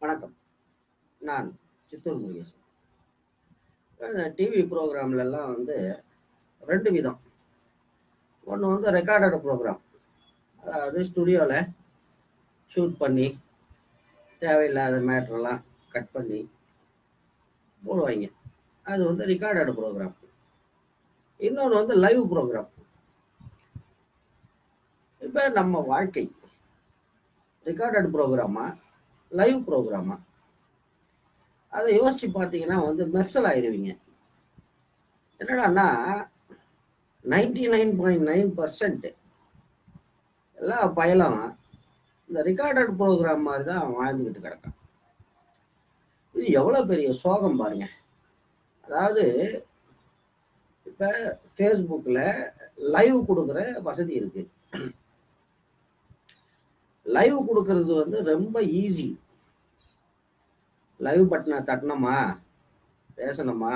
வணக்கம் நான் சித்தூர் முருகேசன் டிவி ப்ரோக்ராம்லலாம் வந்து ரெண்டு விதம் ஒன்று வந்து ரெக்கார்டட் ப்ரோக்ராம் அதாவது ஸ்டுடியோவில் ஷூட் பண்ணி தேவையில்லாத மேட்ரெல்லாம் கட் பண்ணி போடுவாங்க அது வந்து ரெக்கார்டட் ப்ரோக்ராம் இன்னொன்று வந்து லைவ் ப்ரோக்ராம் இப்போ நம்ம வாழ்க்கை ரெக்கார்டட் ப்ரோக்ராமா லைவ் ப்ரோக்ராமா அதை யோசிச்சு பார்த்தீங்கன்னா வந்து மெர்சல் ஆயிருவீங்க என்னடான்னா ninety nine point nine percent எல்லா பயலும் இந்த ரெக்கார்டட் ப்ரோக்ராம் மாதிரி தான் வாழ்ந்துக்கிட்டு கிடக்கான் இது எவ்வளோ பெரிய சோகம் பாருங்க அதாவது இப்போ ஃபேஸ்புக்கில் லைவ் கொடுக்குற வசதி இருக்கு லைவ் கொடுக்கறது வந்து ரொம்ப ஈஸி லைவ் பட்டனை தட்டினோமா பேசணுமா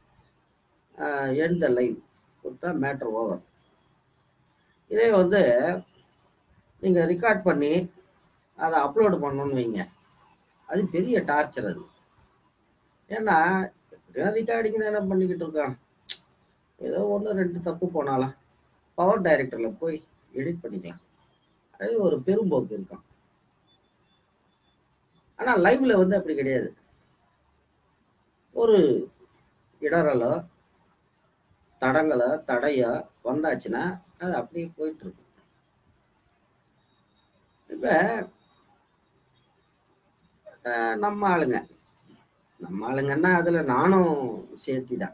எந்த லைவ் கொடுத்தா மேட்ரு ஓவர் இதே வந்து நீங்கள் ரெக்கார்ட் பண்ணி அதை அப்லோடு பண்ணணும்னு வைங்க அது பெரிய டார்ச்சர் அது ஏன்னா ரெக்கார்டிங் என்ன பண்ணிக்கிட்டு இருக்கான் ஏதோ ஒன்று ரெண்டு தப்பு போனாலும் பவர் டைரக்டரில் போய் எடிட் பண்ணிக்கலாம் அது ஒரு பெரும்போக்கு இருக்கும் ஆனால் லைவ்ல வந்து அப்படி கிடையாது ஒரு இடரலோ தடங்களோ தடையோ வந்தாச்சுன்னா அது அப்படியே போயிட்டு இருக்கும் இப்போ நம்ம ஆளுங்க நம்ம ஆளுங்கன்னா அதில் நானும் சேர்த்தி தான்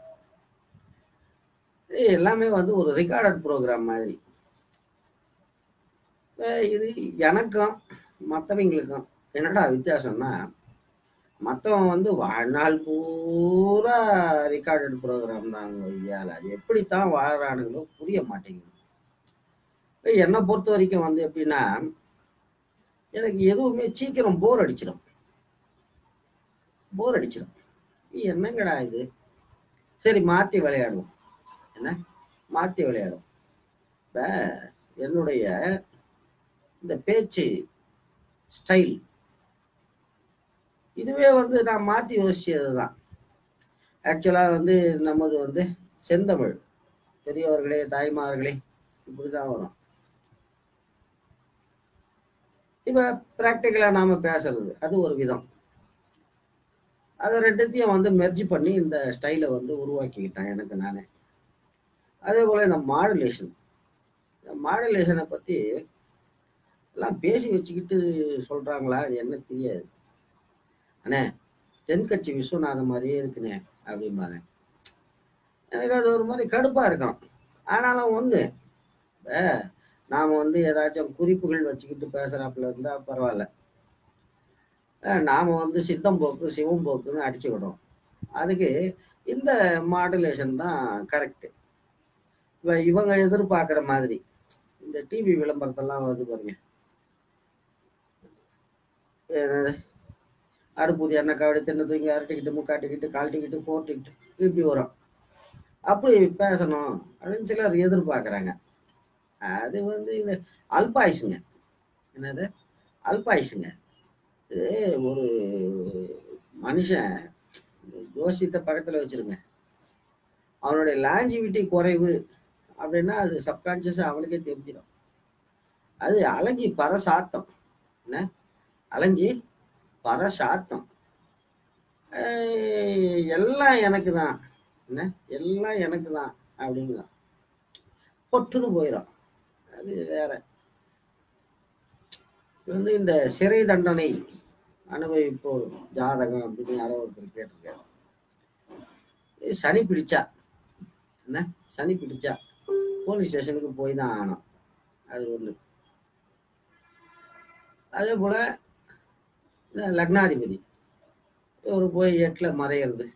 எல்லாமே வந்து ஒரு ரெக்கார்டட் ப்ரோக்ராம் மாதிரி இது எனக்கும் மற்றவங்களுக்கும் என்னடா வித்தியாசம்னா மற்றவன் வந்து வாழ்நாள் பூரா ரெக்கார்டட் ப்ரோக்ராம் தாங்க ஐயால அது எப்படித்தான் வாழ்றானுங்களோ புரிய மாட்டேங்குது இப்போ என்னை பொறுத்த வரைக்கும் வந்து எப்படின்னா எனக்கு எதுவுமே சீக்கிரம் போர் அடிச்சிடும் போர் அடிச்சிடும் என்னங்கடா இது சரி மாற்றி விளையாடுவோம் என்ன மாற்றி விளையாடும் இப்போ என்னுடைய இந்த பேச்சு ஸ்டைல் இதுவே வந்து நான் மாற்றி யோசிச்சது தான் ஆக்சுவலாக வந்து நமது வந்து செந்தமிழ் பெரியவர்களே தாய்மார்களே இப்படி தான் வரும் இப்போ ப்ராக்டிக்கலாக நாம் பேசுறது அது ஒரு விதம் அதை ரெண்டுத்தையும் வந்து மெர்ஜ் பண்ணி இந்த ஸ்டைலை வந்து உருவாக்கிக்கிட்டேன் எனக்கு நானே அதே போல் இந்த மாடுலேஷன் இந்த மாடுலேஷனை பற்றி எல்லாம் பேசி வச்சுக்கிட்டு சொல்கிறாங்களா அது என்ன தெரியாது அண்ணே தென்கட்சி விஸ்வநாதன் மாதிரியே இருக்குண்ணே அப்படிம்பாங்க எனக்கு அது ஒரு மாதிரி கடுப்பாக இருக்கும் ஆனாலும் ஒன்று நாம் வந்து ஏதாச்சும் குறிப்புகள் வச்சுக்கிட்டு பேசுகிறாப்புல இருந்தால் பரவாயில்ல நாம் வந்து சித்தம் போக்கு சிவம் போக்குன்னு அடிச்சு விடுறோம் அதுக்கு இந்த மாடுலேஷன் தான் கரெக்டு இப்போ இவங்க எதிர்பார்க்குற மாதிரி இந்த டிவி விளம்பரத்தெல்லாம் வருது பாருங்க அடுப்புது எண்ணெய் காவடி தின்னு தூங்கி அரட்டிக்கிட்டு முக்காட்டிக்கிட்டு கால்ட்டிக்கிட்டு போட்டிக்கிட்டு இப்படி வரும் அப்படி பேசணும் அப்படின்னு சிலர் எதிர்பார்க்குறாங்க அது வந்து இந்த அல்பாயுசுங்க என்னது அல்பாயுசுங்க இது ஒரு மனுஷன் ஜோசியத்தை பக்கத்தில் வச்சிருங்க அவனுடைய லாஞ்சிவிட்டி குறைவு அப்படின்னா அது சப்கான்சியஸாக அவனுக்கே தெரிஞ்சிடும் அது அலைஞ்சி பரசாத்தம் என்ன அலைஞ்சி பரசாத்தம் எல்லாம் எனக்கு தான் என்ன எல்லாம் எனக்கு தான் அப்படிங்கலாம் பொட்டுன்னு போயிடும் அது வேற வந்து இந்த சிறை தண்டனை அனுபவிப்போர் ஜாதகம் அப்படின்னு யாரோ ஒருத்தர் கேட்டிருக்காரு சனி பிடிச்சா என்ன சனி பிடிச்சா போலீஸ் ஸ்டேஷனுக்கு போய் தான் ஆனோம் அது ஒன்று அதே போல் லக்னாதிபதி ஒரு போய் எட்டில் மறையிறது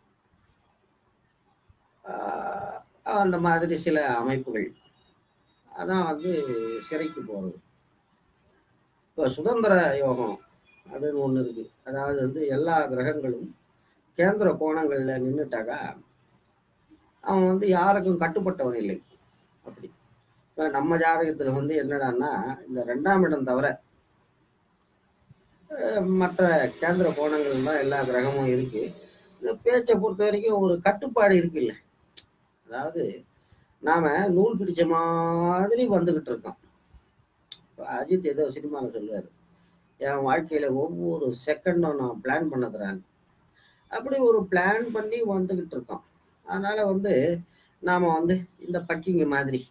அந்த மாதிரி சில அமைப்புகள் அதான் வந்து சிறைக்கு போகிறது இப்போ சுதந்திர யோகம் அப்படின்னு ஒன்று இருக்குது அதாவது வந்து எல்லா கிரகங்களும் கேந்திர கோணங்களில் நின்றுட்டாக்கா அவன் வந்து யாருக்கும் கட்டுப்பட்டவன் இல்லை அப்படி இப்போ நம்ம ஜாதகத்தில் வந்து என்னடான்னா இந்த ரெண்டாம் இடம் தவிர அஹ் மற்ற கேந்திர கோணங்கள் தான் எல்லா கிரகமும் இருக்கு இந்த பேச்சை பொறுத்த வரைக்கும் ஒரு கட்டுப்பாடு இருக்குல்ல அதாவது நாம நூல் பிடிச்ச மாதிரி வந்துகிட்டு இருக்கோம் இப்ப அஜித் ஏதோ சினிமாவில் சொல்லுவார் என் வாழ்க்கையில ஒவ்வொரு செகண்டும் நான் பிளான் பண்ணதுறான் அப்படி ஒரு பிளான் பண்ணி வந்துகிட்டு இருக்கோம் அதனால வந்து நாம வந்து இந்த பக்கிங்க மாதிரி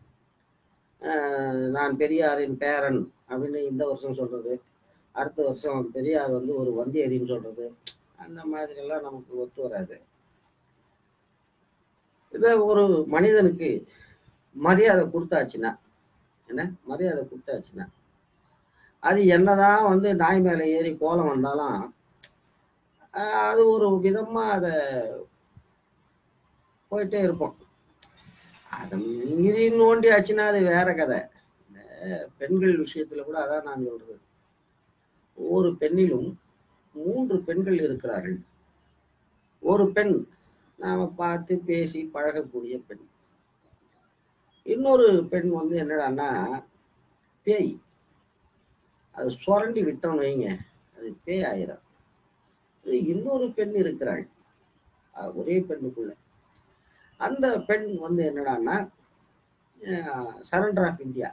ஆஹ் நான் பெரியாரின் பேரன் அப்படின்னு இந்த வருஷம் சொல்றது அடுத்த வருஷம் பெரியார் வந்து ஒரு வந்தியரின்னு சொல்றது அந்த மாதிரி எல்லாம் நமக்கு ஒத்து வராது இதை ஒரு மனிதனுக்கு மரியாதை கொடுத்தாச்சுன்னா என்ன மரியாதை கொடுத்தாச்சுன்னா அது என்னதான் வந்து நாய் மேலே ஏறி கோலம் வந்தாலும் ஆஹ் அது ஒரு விதமா அதை போயிட்டே இருப்போம் அதை மீறி நோண்டியாச்சுன்னா அது வேற கதை இந்த பெண்கள் விஷயத்துல கூட அதான் நான் சொல்றது ஒவ்வொரு பெண்ணிலும் மூன்று பெண்கள் இருக்கிறார்கள் ஒரு பெண் நாம பார்த்து பேசி பழகக்கூடிய பெண் இன்னொரு பெண் வந்து என்னடான்னா பேய் அது சுரண்டி விட்டோம்னு வைங்க அது பேய் ஆயிரும் இது இன்னொரு பெண் இருக்கிறாள் அஹ் ஒரே பெண்ணுக்குள்ள அந்த பெண் வந்து என்னடான்னா சரண்டர் ஆஃப் இந்தியா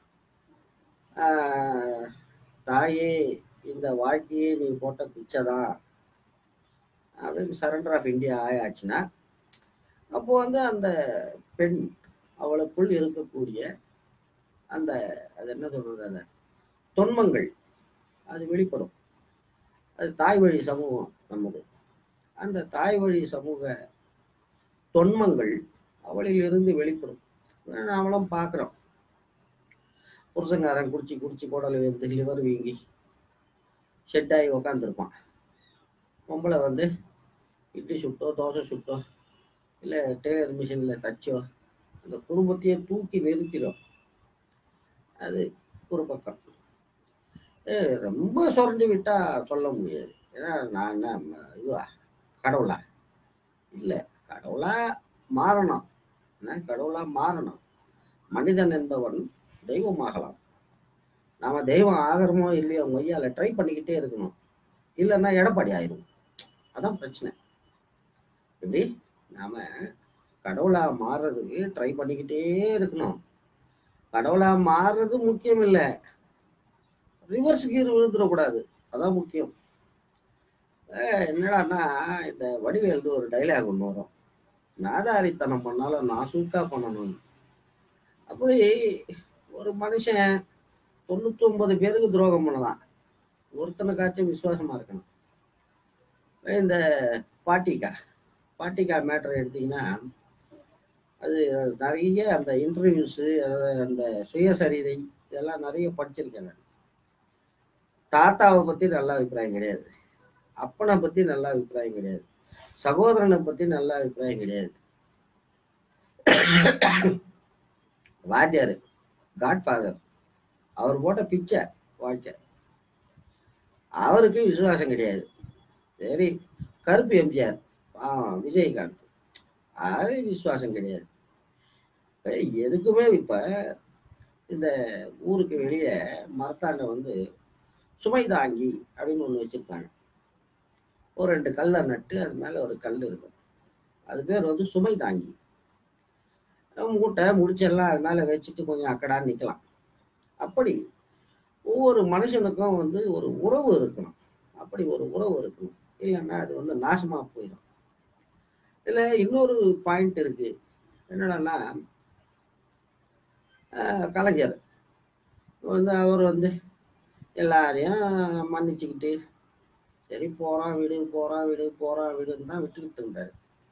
தாயே இந்த வாழ்க்கையே நீ போட்ட பிச்சைதான் அப்படின்னு சரண்டர் ஆஃப் இந்தியா ஆயாச்சுன்னா அப்போ வந்து அந்த பெண் அவளுக்குள் இருக்கக்கூடிய அந்த அது என்ன சொல்றது அந்த தொன்மங்கள் அது வெளிப்படும் அது தாய் வழி சமூகம் நமது அந்த தாய் வழி சமூக தொன்மங்கள் அவளிலிருந்து வெளிப்படும் நாமளும் பார்க்குறோம் புருஷங்காரன் குடிச்சு குடிச்சு குடல் வந்து லிவர் வீங்கி ஷெட்டாகி உக்காந்துருப்பான் பொம்பளை வந்து இட்லி சுட்டோ தோசை சுட்டோ இல்லை டெய்லர் மிஷினில் தச்சோ அந்த குடும்பத்தையே தூக்கி நிறுத்திடும் அது ஒரு பக்கம் ஏ, ரொம்ப சுரண்டி விட்டா சொல்ல முடியாது ஏன்னா நான் என்ன ம- இதுவா கடவுளா இல்லை கடவுளா மாறணும் என்ன கடவுளா மாறணும் மனிதன் என்பவன் தெய்வமாகலாம் நாம தெய்வம் ஆகிறோமோ இல்லையோ மொய்யால ட்ரை பண்ணிக்கிட்டே இருக்கணும் இல்லைன்னா எடப்பாடி ஆயிரும் அதான் பிரச்சனை எப்படி நாம கடவுளா மாறுறதுக்கு ட்ரை பண்ணிக்கிட்டே இருக்கணும் கடவுளா மாறுறது முக்கியம் இல்லை ரிவர்ஸ் கீர் விழுந்துடக்கூடாது அதான் முக்கியம் அஹ் என்னடான்னா இந்த வடிவேல்து ஒரு டைலாக் ஒன்று வரும் நாதாரித்தனம் பண்ணாலும் நான் சூக்கா பண்ணணும் அப்படி ஒரு மனுஷன் தொண்ணூத்தி ஒன்பது பேருக்கு துரோகம் பண்ணலாம் ஒருத்தனுக்காச்சும் விசுவாசமா இருக்கணும் இந்த பாட்டிக்கா பாட்டிக்கா மேட்டர் எடுத்தீங்கன்னா அது நிறைய அந்த இன்டர்வியூஸு அந்த சுயசரிதை இதெல்லாம் நிறைய படிச்சிருக்கேன் நான் தாத்தாவை பத்தி நல்ல அபிப்பிராயம் கிடையாது அப்பனை பத்தி நல்ல அபிப்பிராயம் கிடையாது சகோதரனை பத்தி நல்ல அபிப்பிராயம் கிடையாது வாத்தியார் காட்ஃபாதர் அவர் போட்ட பிச்சை வாழ்க்கை அவருக்கு விசுவாசம் கிடையாது சரி கருப்பு எம்ஜிஆர் ஆ விஜயகாந்த் அது விசுவாசம் கிடையாது இப்ப எதுக்குமே இப்ப இந்த ஊருக்கு வெளியே மரத்தாண்ட வந்து சுமை தாங்கி அப்படின்னு ஒன்று வச்சிருப்பாங்க ஒரு ரெண்டு கல்லை நட்டு அது மேலே ஒரு கல் இருக்கும் அது பேர் வந்து சுமை தாங்கி மூட்டை முடிச்செல்லாம் அது மேலே வச்சுட்டு கொஞ்சம் அக்கடான்னு நிற்கலாம் அப்படி ஒவ்வொரு மனுஷனுக்கும் வந்து ஒரு உறவு இருக்கணும் அப்படி ஒரு உறவு இருக்கணும் இல்லைன்னா அது வந்து நாசமா போயிடும் இதில் இன்னொரு பாயிண்ட் இருக்கு என்னடான்னா ஆஹ் கலைஞர் வந்து அவர் வந்து எல்லாரையும் மன்னிச்சுக்கிட்டு சரி போறான் விடு போறான் விடு போறான் விடுன்னு தான் விட்டுக்கிட்டு இருந்தாரு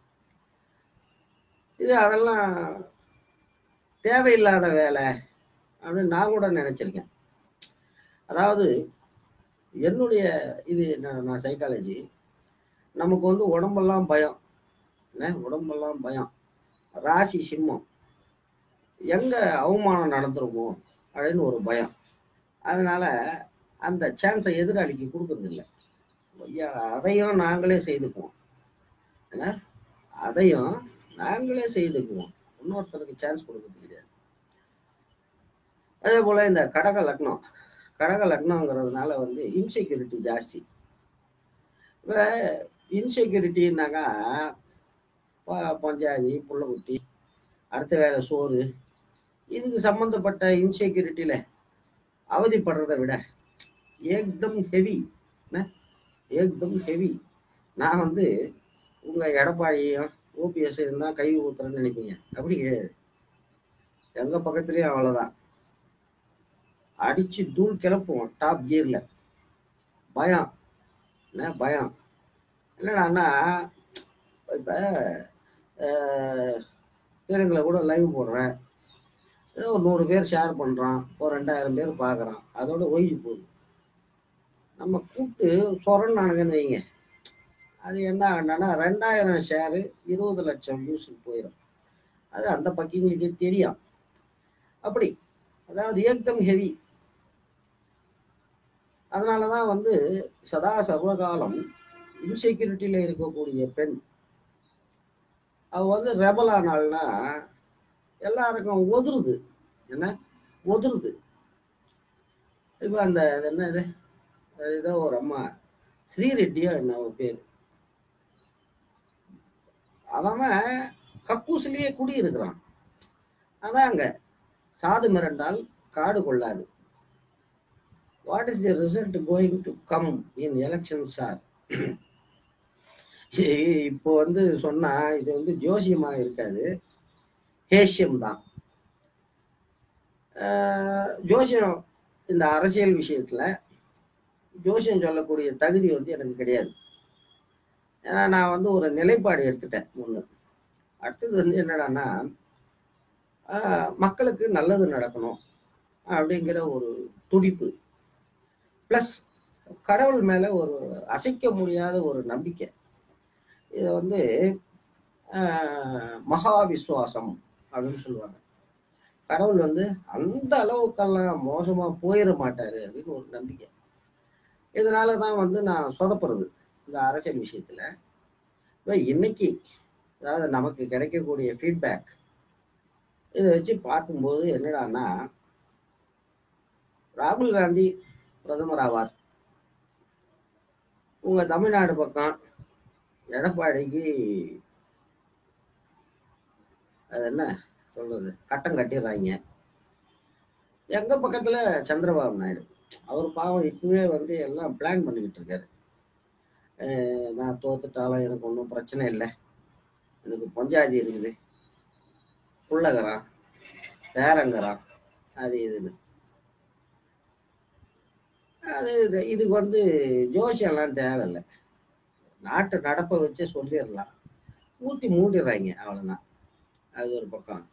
இது அதெல்லாம் தேவையில்லாத வேலை அப்படின்னு நான் கூட நினைச்சிருக்கேன் அதாவது என்னுடைய இது என்ன நான் சைக்காலஜி நமக்கு வந்து உடம்பெல்லாம் பயம் என்ன உடம்பெல்லாம் பயம் ராசி சிம்மம் எங்க அவமானம் நடந்துருமோ அப்படின்னு ஒரு பயம் அதனால அந்த சான்ஸை எதிராளிக்கு கொடுக்கறது இல்லை ஐயா அதையும் நாங்களே செய்துக்குவோம் என்ன அதையும் நாங்களே செய்துக்குவோம் இன்னொருத்தருக்கு சான்ஸ் கொடுக்கறது கிடையாது அதே போல இந்த கடக லக்னம் கடக லக்னங்கிறதுனால வந்து இன்செக்யூரிட்டி ஜாஸ்தி இப்போ இன்செக்யூரிட்டின்னாக்கா ப- பஞ்சாதி புள்ளக்குட்டி அடுத்த வேலை சோறு இதுக்கு சம்மந்தப்பட்ட இன்செக்யூரிட்டியில் அவதிப்படுறதை விட ஏக்தம் ஹெவி ஏக்தம் ஹெவி நான் வந்து உங்கள் எடப்பாடியும் ஓபிஎஸ் தான் கை ஊத்துறேன்னு நினைப்பீங்க அப்படி கிடையாது எங்கள் பக்கத்துலேயும் அவ்வளோதான் அடித்து தூள் கிளப்புவோம் டாப் கியரில் பயம் என்ன பயம் என்னடான்னா இப்போ தெலுங்குல கூட லைவ் போடுறேன் ஏதோ ஒரு நூறு பேர் ஷேர் பண்ணுறான் ஒரு ரெண்டாயிரம் பேர் பார்க்குறான் அதோட ஒய்ஞ்சு போகுது நம்ம கூப்பிட்டு சொரன்னானுங்கன்னு வைங்க அது என்ன ஆகுனா ரெண்டாயிரம் ஷேரு இருபது லட்சம் வியூஸுக்கு போயிடும் அது அந்த பக்கிங்களுக்கே தெரியும் அப்படி அதாவது ஏக்தம் ஹெவி அதனால தான் வந்து சதா சர்வகாலம் இன்செக்யூரிட்டியில் இருக்கக்கூடிய பெண் அவ வந்து ரெபல் ஆனாள்னா எல்லாருக்கும் ஒதுருது என்ன ஒதுருது இப்போ அந்த அது என்ன இது அது ஏதோ ஒரு அம்மா ஸ்ரீரெட்டியோ என்ன ஒரு பேர் அவன் கக்கூசிலேயே குடியிருக்கிறான் அதாங்க சாது மிரண்டால் காடு கொள்ளாது what is the result going to come in election sir இப்போ வந்து சொன்னா இது வந்து ஜோசியமா இருக்காது ஹேஷ்யம் தான் ஆஹ் ஜோசியம் இந்த அரசியல் விஷயத்துல ஜோசியம் சொல்லக்கூடிய தகுதி வந்து எனக்கு கிடையாது ஏன்னா நான் வந்து ஒரு நிலைப்பாடு எடுத்துட்டேன் ஒன்று அடுத்தது வந்து என்னடான்னா ஆஹ் மக்களுக்கு நல்லது நடக்கணும் அப்படிங்கிற ஒரு துடிப்பு ப்ளஸ் கடவுள் மேலே ஒரு அசைக்க முடியாத ஒரு நம்பிக்கை இதை வந்து ஆஹ் மகா விசுவாசம் அப்படின்னு சொல்லுவாங்க கடவுள் வந்து அந்த அளவுக்கெல்லாம் மோசமாக போயிட மாட்டாரு அப்படின்னு ஒரு நம்பிக்கை இதனால தான் வந்து நான் சொதப்புறது இந்த அரசியல் விஷயத்தில் இப்போ இன்னைக்கு அதாவது நமக்கு கிடைக்கக்கூடிய ஃபீட்பேக் இதை வச்சு பார்க்கும்போது என்னடான்னா ராகுல் காந்தி பிரதமர் ஆவார் உங்கள் தமிழ்நாடு பக்கம் எடப்பாடிக்கு அது என்ன சொல்றது கட்டம் கட்டிடுறாங்க எங்க பக்கத்துல சந்திரபாபு நாயுடு அவர் பாவம் இப்பவே வந்து எல்லாம் பிளான் பண்ணிக்கிட்டு இருக்காரு அஹ் நான் தோத்துட்டாலும் எனக்கு ஒன்றும் பிரச்சனை இல்லை எனக்கு பஞ்சாதி இருக்குது புள்ளகரான் பேரங்கரான் அது இதுன்னு அது இது- இதுக்கு வந்து ஜோசியம்லாம் தேவையில்லை நாட்டு நடப்பை வச்சு சொல்லிடலாம் ஊற்றி மூடிடுறாங்க அவ்வளோதான் அது ஒரு பக்கம்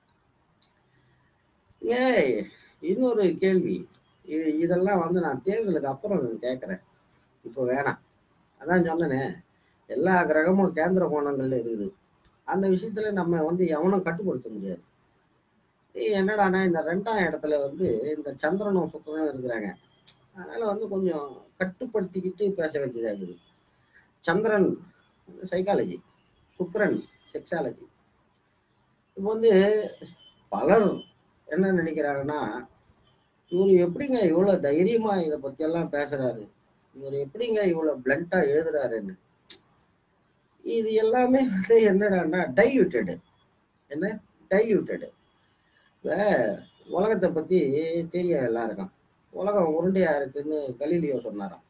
ஏய் இன்னொரு கேள்வி இது இதெல்லாம் வந்து நான் தேர்தலுக்கு அப்புறம் கேட்குறேன் இப்போ வேணாம் அதான் சொன்னேனே எல்லா கிரகமும் கேந்திர கோணங்கள்ல இருக்குது அந்த விஷயத்துல நம்ம வந்து எவனும் கட்டுப்படுத்த முடியாது ஏய், என்னடான்னா இந்த ரெண்டாம் இடத்துல வந்து இந்த சந்திரனும் சுக்கரனும் இருக்கிறாங்க அதனால வந்து கொஞ்சம் கட்டுப்படுத்திக்கிட்டு பேச வேண்டியதாக இருக்குது சந்திரன் சைக்காலஜி சுக்கிரன் செக்ஸாலஜி இப்போ வந்து பலர் என்ன நினைக்கிறாங்கன்னா இவர் எப்படிங்க இவ்வளோ தைரியமா இதை பற்றியெல்லாம் பேசுறாரு இவர் எப்படிங்க இவ்வளோ பிளண்டா எழுதுறாருன்னு இது எல்லாமே வந்து என்னடான்னா டைல்யூட்டடு என்ன டைல்யூட்டடு இப்போ உலகத்தை பற்றி தெரியும் எல்லாருக்கும் உலகம் உருண்டையா இருக்குன்னு கலீலியோ சொன்னாராம்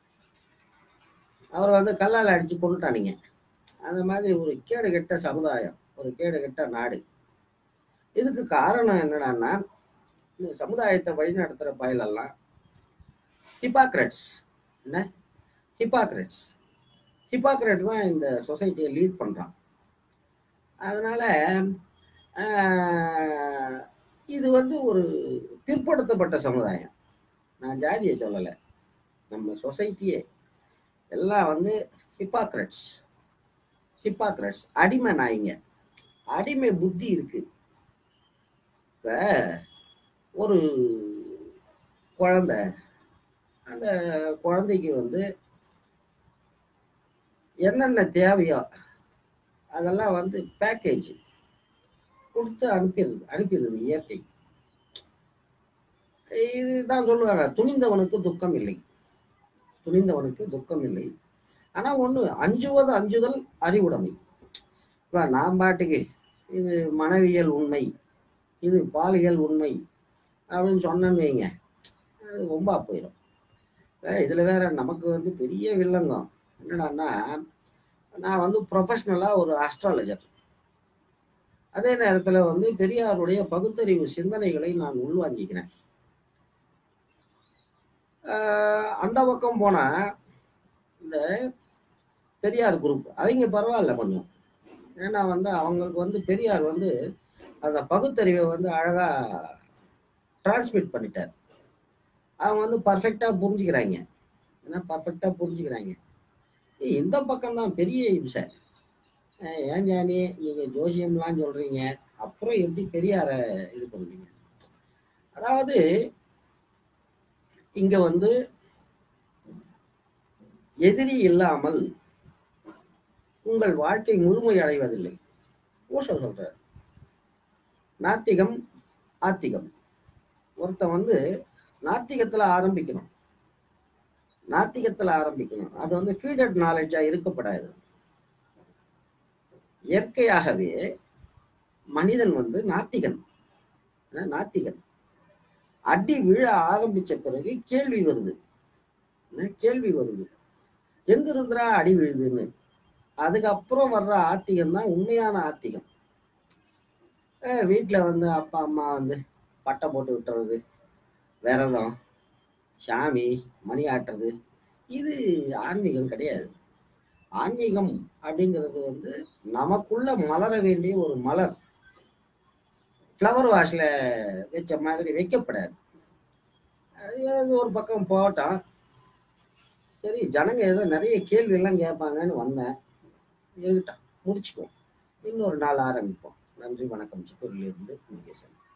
அவர் வந்து கல்லால் அடிச்சு கொண்டுட்டானுங்க அந்த மாதிரி ஒரு கேடு கெட்ட சமுதாயம் ஒரு கேடு கெட்ட நாடு இதுக்கு காரணம் என்னடான்னா இந்த சமுதாயத்தை வழிநடத்துகிற பயலெல்லாம் ஹிப்பாக்ரட்ஸ் என்ன ஹிப்பாக்ரட்ஸ் ஹிப்பாக்ரட் தான் இந்த சொசைட்டியை லீட் பண்ணுறான் அதனால ஆஹ், இது வந்து ஒரு பிற்படுத்தப்பட்ட சமுதாயம் நான் ஜாதியை சொல்லலை நம்ம சொசைட்டியே எல்லாம் வந்து ஹிப்பாக்ரட்ஸ் ஹிப்பாக்ரட்ஸ் அடிமை நாய்ங்க அடிமை புத்தி இருக்கு இப்ப ஒரு குழந்தை அந்த குழந்தைக்கு வந்து என்னென்ன தேவையோ அதெல்லாம் வந்து பேக்கேஜ் கொடுத்து அனுப்பிடுது அனுப்பிடுது இயற்கை இதுதான் சொல்லுவாங்க துணிந்தவனுக்கு துக்கம் இல்லை துணிந்தவனுக்கு துக்கம் இல்லை ஆனா ஒண்ணு அஞ்சுவது அஞ்சுதல் அறிவுடைமை இப்ப நான் பாட்டுக்கு இது மனவியல் உண்மை இது பாலியல் உண்மை அப்படின்னு சொன்னேன்னு வைங்க அது ரொம்ப போயிடும் இதுல வேற நமக்கு வந்து பெரிய வில்லங்கம் என்னடான்னா நான் வந்து ப்ரொஃபஷ்னலா ஒரு அஸ்ட்ராலஜர் அதே நேரத்துல வந்து பெரியாருடைய பகுத்தறிவு சிந்தனைகளை நான் உள்வாங்கிக்கிறேன் ஆஹ் அந்த பக்கம் போனா இந்த பெரியார் குரூப் அவங்க பரவாயில்ல கொஞ்சம் ஏன்னா வந்து அவங்களுக்கு வந்து பெரியார் வந்து அந்த பகுத்தறிவை வந்து அழகா டிரான்ஸ்மிட் பண்ணிட்டார் அவங்க வந்து பர்ஃபெக்டா புரிஞ்சுக்கிறாங்க ஏன்னா பர்ஃபெக்டா புரிஞ்சுக்கிறாங்க ஏய், இந்த பக்கம் தான் பெரிய இம்சை அஹ் ஏன் ஜாமி நீங்க ஜோசியம்லாம் சொல்றீங்க அப்புறம் எப்படி பெரியார இது பண்ணுவீங்க அதாவது இங்க வந்து எதிரி இல்லாமல் உங்கள் வாழ்க்கை முழுமை அடைவதில்லை ஓஷோ சொல்றார் நாத்திகம் ஆத்திகம் ஒருத்தன் வந்து நாத்திகத்துல ஆரம்பிக்கணும் நாத்திகத்துல ஆரம்பிக்கணும் அது வந்து ஃபீடட் நாலேஜா இருக்கப்படாது இயற்கையாகவே மனிதன் வந்து நாத்திகன் அஹ் நாத்திகன் அடி விழ ஆரம்பிச்ச பிறகு கேள்வி வருது என்ன கேள்வி வருது எங்க இருந்துடா அடி விழுதுன்னு அதுக்கப்புறம் வர்ற ஆத்திகம் தான் உண்மையான ஆத்திகம் அஹ் வீட்ல வந்து அப்பா அம்மா வந்து பட்டை போட்டு விட்டுறது விரதம் சாமி மணி ஆட்டுறது இது ஆன்மீகம் கிடையாது ஆன்மீகம் அப்படிங்கிறது வந்து நமக்குள்ள மலர வேண்டிய ஒரு மலர் ஃப்ளவர் வாஷ்ல வச்ச மாதிரி வைக்கப்படாது அது அது ஒரு பக்கம் போகட்டும் சரி ஜனங்க ஏதோ நிறைய கேள்வி எல்லாம் கேட்பாங்கன்னு வந்தேன் இருக்கட்டும் முடிச்சுக்குவோம் இன்னொரு நாள் ஆரம்பிப்போம் நன்றி வணக்கம் சித்தூரிலிருந்து முருகேசன்